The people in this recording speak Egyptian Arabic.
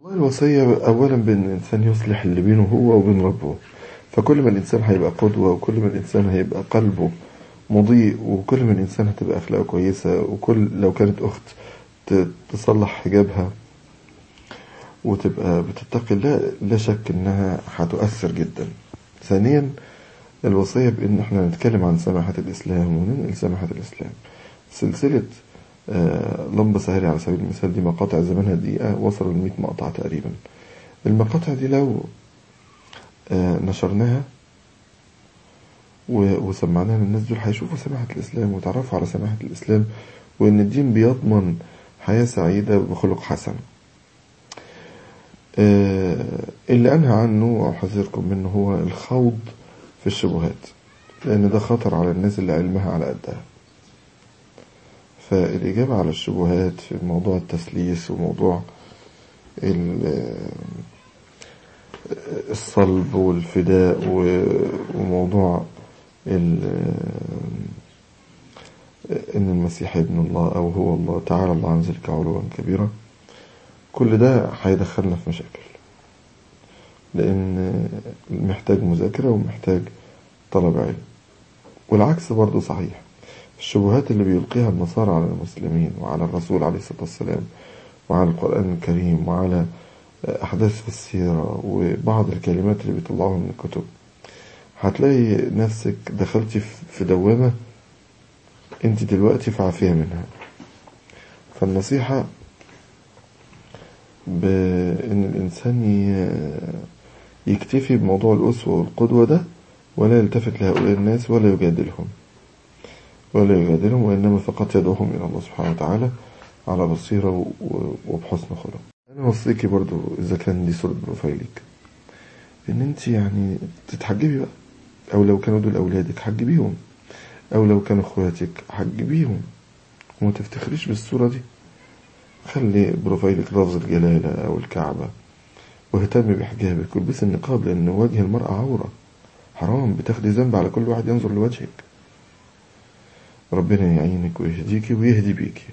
الوصية أولا بأن الإنسان يصلح اللي بينه هو وبين ربه فكل ما الإنسان هيبقى قدوة وكل ما الإنسان هيبقى قلبه مضيء وكل ما الإنسان هتبقى أخلاقه كويسة وكل لو كانت أخت تصلح حجابها وتبقى بتتقي لا لا شك إنها هتؤثر جدا ثانيا الوصية بأن احنا نتكلم عن سماحة الإسلام وننقل سماحة الإسلام سلسلة آه لمبة سهري على سبيل المثال دي مقاطع زمانها دقيقة وصل ل 100 مقطع تقريبا المقاطع دي لو آه نشرناها وسمعناها للناس دول هيشوفوا سماحة الإسلام وتعرفوا على سماحة الإسلام وإن الدين بيضمن حياة سعيدة بخلق حسن آه اللي أنهى عنه وأحذركم منه هو الخوض في الشبهات لأن ده خطر على الناس اللي علمها على قدها فالإجابة على الشبهات في موضوع التثليث وموضوع الصلب والفداء وموضوع إن المسيح ابن الله أو هو الله تعالى الله عن ذلك علوا كبيرا كل ده هيدخلنا في مشاكل لأن محتاج مذاكرة ومحتاج طلب علم والعكس برضه صحيح الشبهات اللي بيلقيها النصارى على المسلمين وعلى الرسول عليه الصلاة والسلام وعلى القرآن الكريم وعلى أحداث في السيرة وبعض الكلمات اللي بيطلعوها من الكتب هتلاقي نفسك دخلتي في دوامة انت دلوقتي في عافية منها فالنصيحة بأن الإنسان يكتفي بموضوع الأسوة والقدوة ده ولا يلتفت لهؤلاء الناس ولا يجادلهم ولا يجادلهم وإنما فقط يدعوهم إلى الله سبحانه وتعالى على بصيرة وبحسن خلق أنا وصيكي برضو إذا كان دي صورة بروفايلك إن أنت يعني تتحجبي بقى أو لو كانوا دول أولادك حجبيهم أو لو كانوا أخواتك حجبيهم وما تفتخريش بالصورة دي خلي بروفايلك لفظ الجلالة أو الكعبة واهتمي بحجابك والبسي النقاب لأن وجه المرأة عورة حرام بتاخدي ذنب على كل واحد ينظر لوجهك ربنا يعينك ويهديك ويهدي بيكي